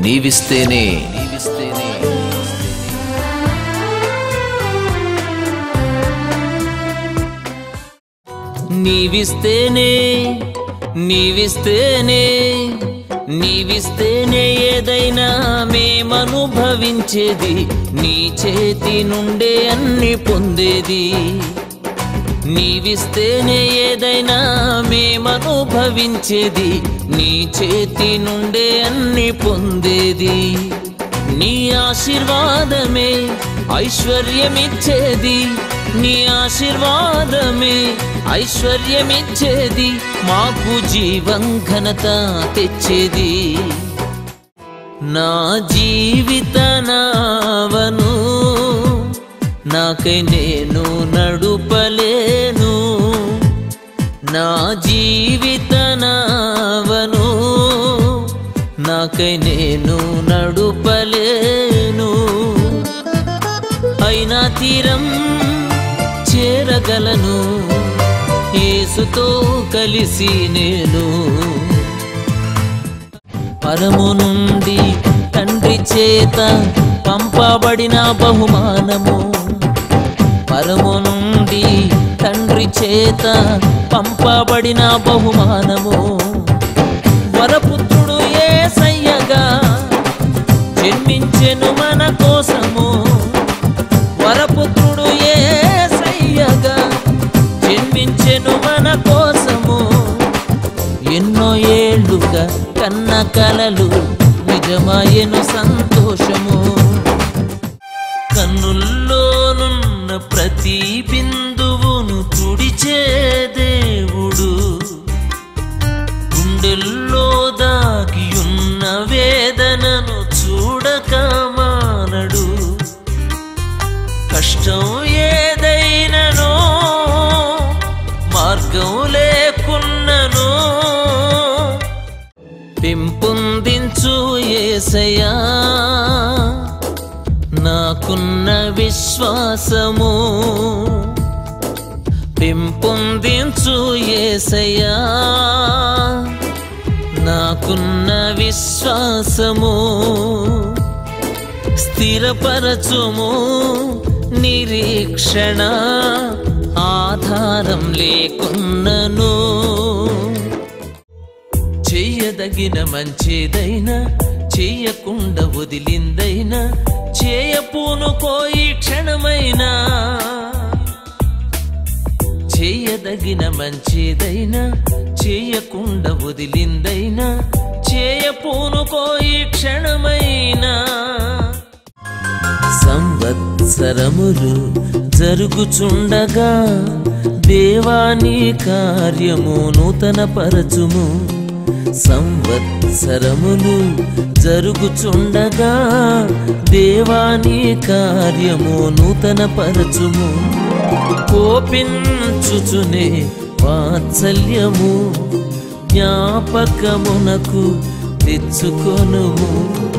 నీవిస్తేనే నీవిస్తేనే నీవిస్తేనే నీవిస్తేనే నీవిస్తేనే ఏదైనా మేమనుభవించేది నీ చేతి నుండే అన్ని పొందేది నీవిస్తేనే ఏదైనా మేమనుభవించేది నీ చేతి నుండే అన్ని పొందేది నీ ఆశీర్వాదమే ఐశ్వర్యమిచ్చేది నీ ఆశీర్వాదమే ఐశ్వర్యమిచ్చేది మాకు జీవం ఘనత తెచ్చేది నా జీవిత నావను నాకై నేను నడుపలేను నా జీవిత నావను నాకై నేను నడుపలేను అయినా తీరం చేరగలను యేసుతో కలిసి నేను పరము నుండి తండ్రి చేత పంపబడిన బహుమానము పరము నుండి తండ్రి చేత పంపబడిన బహుమానము వరపుత్రుడు ఏసయ్యగా జన్మించెను మన కోసము వరపుత్రుడు ఏసయ్యగా జన్మించెను మన కోసము ఎన్నో ఏళ్ళుగా కన్న కలలు నిజమాయను సంతోషము కన్నుల్లోనున్న ప్రతి బిందువును తుడిచే దేవుడు గుండెల్లో దాగి ఉన్న వేదనను చూడక మానడు కష్టం ఏదైనను మార్గం లేకున్నను పెంపొందించు ఏసయ్యా నాకున్న విశ్వాసము పెంపొందించు ఏసయ్యా నాకున్న విశ్వాసము స్థిరపరచుము నిరీక్షణ ఆధారం లేకున్నను చెయ్యదగిన మంచిదైనా చెయ్యకుండా వదిలిందైనా చేయపూనుకో ఈ క్షణమైనా చేయదగిన మంచిదైనా చేయకుండా వదిలిందైనా చేయపూనుకో ఈ క్షణమైనా సంవత్సరములు జరుగుచుండగా దేవాని కార్యము నూతన పరచుము సంవత్సరములు జరుగుచుండగా దేవాని కార్యము నూతన పరచుము కోపించుచునే వాత్సల్యము జ్ఞాపకమునకు తెచ్చుకొనుము